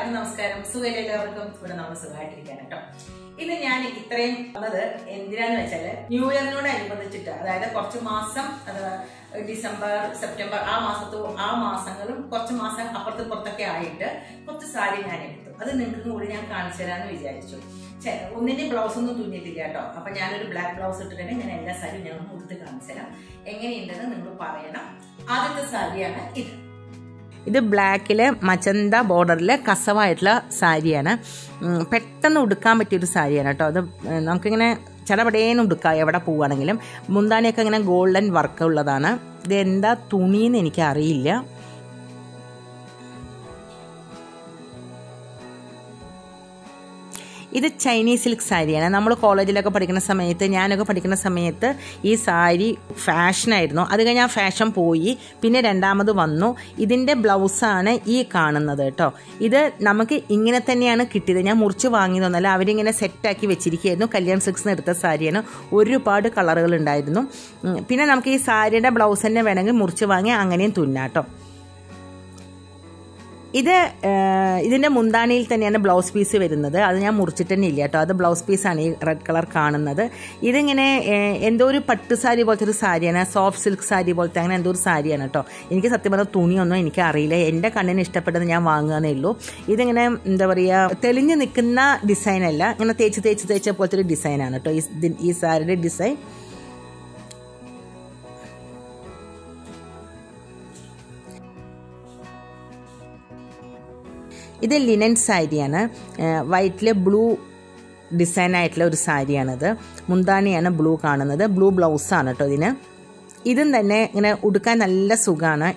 എല്ലാവർക്കും നമസ്കാരം സുഖം എല്ലാവർക്കും ഇവിടെ നമ്മൾ സുഖമായിട്ടിരിക്കാൻ കേട്ടോ ഇന്ന് ഞാൻ ഇത്രയും വന്നത് എന്തിനാന്ന് വെച്ചാല് ന്യൂ ഇയറിനോട് അനുബന്ധിച്ചിട്ട് അതായത് കുറച്ച് മാസം അത് ഡിസംബർ സെപ്റ്റംബർ ആ മാസത്തോ ആ മാസങ്ങളും കുറച്ച് മാസം അപ്പുറത്ത് പുറത്തൊക്കെ ആയിട്ട് കുറച്ച് സാരി ഞാൻ എടുത്തു അത് നിങ്ങൾക്ക് കൂടി ഞാൻ കാണിച്ചു തരാമെന്ന് വിചാരിച്ചു ചെ- ഒന്നിന്റെ ബ്ലൗസ് ഒന്നും തുന്നിയിട്ടില്ല കേട്ടോ അപ്പൊ ഞാനൊരു ബ്ലാക്ക് ബ്ലൗസ് ഇട്ടിട്ടുണ്ട് ഞാൻ എല്ലാ സാരിയും ഞാൻ ഒന്ന് ഉടുത്ത് കാണിച്ചു തരാം എങ്ങനെയുണ്ടെന്ന് നിങ്ങൾ പറയണം ആദ്യത്തെ സാരിയാണ് ഇത് ഇത് ബ്ലാക്കിൽ മച്ചന്ത ബോർഡറിൽ കസവായിട്ടുള്ള സാരിയാണ് ഉം, പെട്ടെന്ന് ഉടുക്കാൻ പറ്റിയൊരു സാരിയാണ് കേട്ടോ അത് ഉം, നമുക്കിങ്ങനെ ചടപടേന്ന് ഉടുക്കാം എവിടെ പോവുകയാണെങ്കിലും മുന്താണിയൊക്കെ ഇങ്ങനെ ഗോൾഡൻ വർക്ക് ഉള്ളതാണ് ഇത് എന്താ തുണിയെന്ന് എനിക്ക് അറിയില്ല ഇത് ചൈനീസ് സിൽക്ക് സാരിയാണ് നമ്മൾ കോളേജിലൊക്കെ പഠിക്കുന്ന സമയത്ത് ഞാനൊക്കെ പഠിക്കുന്ന സമയത്ത് ഈ സാരി ഫാഷനായിരുന്നു അത് കഴിഞ്ഞ് ആ ഫാഷൻ പോയി പിന്നെ രണ്ടാമത് വന്നു ഇതിൻ്റെ ബ്ലൗസാണ് ഈ കാണുന്നത് കേട്ടോ ഇത് നമുക്ക് ഇങ്ങനെ തന്നെയാണ് കിട്ടിയത് ഞാൻ മുറിച്ച് വാങ്ങിയതൊന്നല്ല അവരിങ്ങനെ സെറ്റാക്കി വെച്ചിരിക്കുകയായിരുന്നു കല്യാൺ സിൽക്സിന് എടുത്ത സാരിയാണ് ഒരുപാട് കളറുകൾ ഉണ്ടായിരുന്നു ഉം, പിന്നെ നമുക്ക് ഈ സാരിയുടെ ബ്ലൗസ് തന്നെ വേണമെങ്കിൽ മുറിച്ച് വാങ്ങി അങ്ങനെയും തുന്നാട്ടോ ഇത് ഏഹ്, ഇതിന്റെ മുന്താണിയിൽ തന്നെയാണ് ബ്ലൗസ് പീസ് വരുന്നത് അത് ഞാൻ മുറിച്ചിട്ട് തന്നെ ഇല്ല കേട്ടോ അത് ബ്ലൗസ് പീസാണ് ഈ റെഡ് കളർ കാണുന്നത് ഇതിങ്ങനെ ഏഹ്, എന്തോ ഒരു പട്ട് സാരി പോലത്തെ ഒരു സാരിയാണ് സോഫ്റ്റ് സിൽക്ക് സാരി പോലത്തെ അങ്ങനെ എന്തോ ഒരു സാരിയാണ് കേട്ടോ എനിക്ക് സത്യം പറഞ്ഞാൽ തുണിയൊന്നും എനിക്ക് അറിയില്ല എൻ്റെ കണ്ണിന് ഇഷ്ടപ്പെട്ടത് ഞാൻ വാങ്ങുകയെന്നേ ഉള്ളൂ ഇതിങ്ങനെ എന്താ പറയുക തെളിഞ്ഞു നിൽക്കുന്ന ഡിസൈൻ അല്ല ഇങ്ങനെ തേച്ച് തേച്ച് തേച്ച പോലത്തെ ഒരു ഡിസൈനാണ് കേട്ടോ ഈ ഇതിൻ- ഈ സാരിയുടെ ഡിസൈൻ ഇത് ലിനൻ സാരിയാണ് വൈറ്റിൽ ബ്ലൂ ഡിസൈൻ ആയിട്ടുള്ള ഒരു സാരിയാണിത് മുന്താണിയാണ് ബ്ലൂ കാണുന്നത് ബ്ലൂ ബ്ലൗസാണ് കേട്ടോ ഇതിന് ഇതും തന്നെ ഇങ്ങനെ ഉടുക്കാൻ നല്ല സുഖമാണ്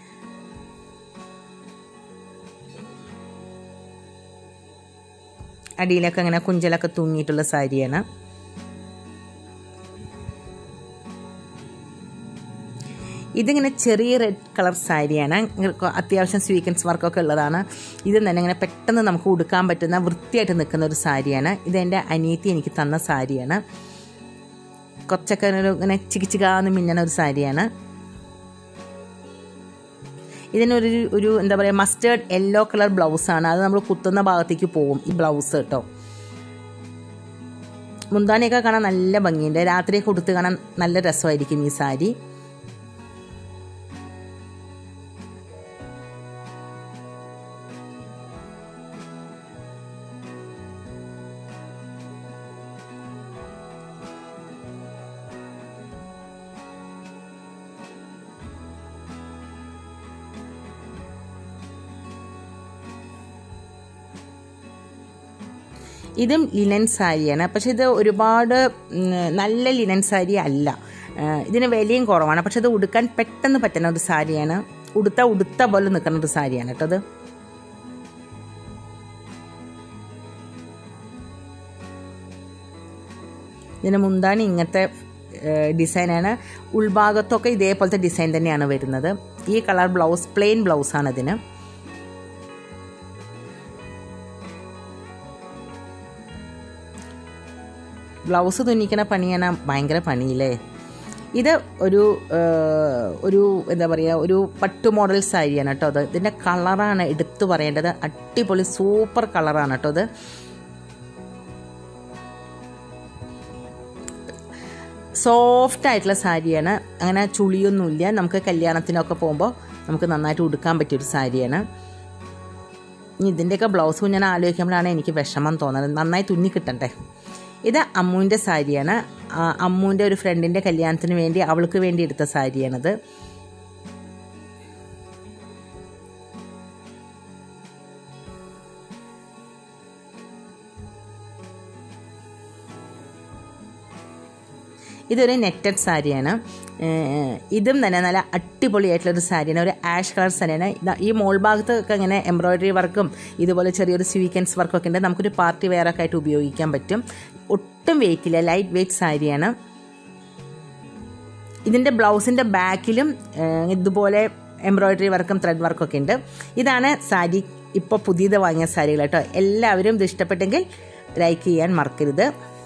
അടിയിലൊക്കെ ഇങ്ങനെ കുഞ്ചലൊക്കെ തൂങ്ങിയിട്ടുള്ള സാരിയാണ് ഇതിങ്ങനെ ചെറിയ റെഡ് കളർ സാരിയാണ് ഇങ്ങനെ കൊ- അത്യാവശ്യം സ്വീക്കൻസ് വർക്കൊക്കെ ഉള്ളതാണ് ഇത് തന്നെ ഇങ്ങനെ പെട്ടെന്ന് നമുക്ക് ഉടുക്കാൻ പറ്റുന്ന വൃത്തിയായിട്ട് നിൽക്കുന്ന ഒരു സാരിയാണ് ഇത് എൻ്റെ അനിയത്തി എനിക്ക് തന്ന സാരിയാണ് കുറച്ചൊക്കെ ഒരു ഇങ്ങനെ ചികിച്ചികാന്ന് മിന്നണ ഒരു സാരിയാണ് ഇതിനൊരു ഒരു എന്താ പറയുക മസ്റ്റേർഡ് യെല്ലോ കളർ ബ്ലൗസാണ് അത് നമ്മൾ കുത്തുന്ന ഭാഗത്തേക്ക് പോകും ഈ ബ്ലൗസ് കേട്ടോ മുന്താണിയൊക്കെ കാണാൻ നല്ല ഭംഗിയുണ്ട് രാത്രിയൊക്കെ ഉടുത്ത് കാണാൻ നല്ല രസമായിരിക്കും ഈ സാരി ഇതും ലിനൻ സാരിയാണ് പക്ഷെ ഇത് ഒരുപാട് ഉം, നല്ല ലിനൻ സാരി അല്ല ആ, ഇതിന് വിലയും കുറവാണ് പക്ഷെ ഇത് ഉടുക്കാൻ പെട്ടെന്ന് പറ്റുന്ന ഒരു സാരിയാണ് ഉടുത്ത ഉടുത്ത പോലെ നിൽക്കുന്ന ഒരു സാരിയാണ് കേട്ടോ അത് ഇതിന് മുന്താണി ഇങ്ങനത്തെ ഡിസൈനാണ് ഉൾഭാഗത്തൊക്കെ ഇതേപോലത്തെ ഡിസൈൻ തന്നെയാണ് വരുന്നത് ഈ കളർ ബ്ലൗസ് പ്ലെയിൻ ബ്ലൗസാണ് ഇതിന് ബ്ലൗസ് തുന്നിക്കണ പണിയാണ് ഭയങ്കര പണിയില്ലേ ഇത് ഒരു ഏഹ്, ഒരു എന്താ പറയുക ഒരു പട്ടു മോഡൽ സാരിയാണ് കേട്ടോ അത് ഇതിൻ്റെ കളറാണ് എടുത്തു പറയേണ്ടത് അടിപൊളി സൂപ്പർ കളറാണ് കേട്ടോ അത് സോഫ്റ്റ് ആയിട്ടുള്ള സാരിയാണ് അങ്ങനെ ചുളിയൊന്നുമില്ല നമുക്ക് കല്യാണത്തിനൊക്കെ പോകുമ്പോൾ നമുക്ക് നന്നായിട്ട് ഉടുക്കാൻ പറ്റിയൊരു സാരിയാണ് ഇനി ഇതിൻ്റെയൊക്കെ ബ്ലൗസ് ഞാൻ ആലോചിക്കുമ്പോഴാണ് എനിക്ക് വിഷമം തോന്നുന്നത് നന്നായി തുന്നി കിട്ടണ്ടേ ഇത് അമ്മുവിൻ്റെ സാരിയാണ് ആ, അമ്മുവിൻ്റെ ഒരു ഫ്രണ്ടിൻ്റെ കല്യാണത്തിന് വേണ്ടി അവൾക്ക് വേണ്ടി എടുത്ത സാരിയാണിത് ഇതൊരു നെറ്റഡ് സാരിയാണ് ഏഹ് ഇതും തന്നെ നല്ല അടിപൊളിയായിട്ടുള്ളൊരു സാരിയാണ് ഒരു ആഷ് കളർ സാരിയാണ് ഇതാ ഈ മോൾ ഭാഗത്തൊക്കെ ഇങ്ങനെ എംബ്രോയിഡറി വർക്കും ഇതുപോലെ ചെറിയൊരു സ്വീക്കൻസ് വർക്കൊക്കെ ഉണ്ട് നമുക്കൊരു പാർട്ടി വെയറൊക്കെ ആയിട്ട് ഉപയോഗിക്കാൻ പറ്റും ഒട്ടും വെയിറ്റ് ഇല്ല ലൈറ്റ് വെയിറ്റ് സാരിയാണ് ഇതിൻ്റെ ബ്ലൗസിൻ്റെ ബാക്കിലും ഏഹ്, ഇതുപോലെ എംബ്രോയിഡറി വർക്കും ത്രെഡ് വർക്കൊക്കെ ഉണ്ട് ഇതാണ് സാരി ഇപ്പോൾ പുതിയത് വാങ്ങിയ സാരികൾ കേട്ടോ എല്ലാവരും ഇത് ഇഷ്ടപ്പെട്ടെങ്കിൽ ലൈക്ക് ചെയ്യാൻ മറക്കരുത്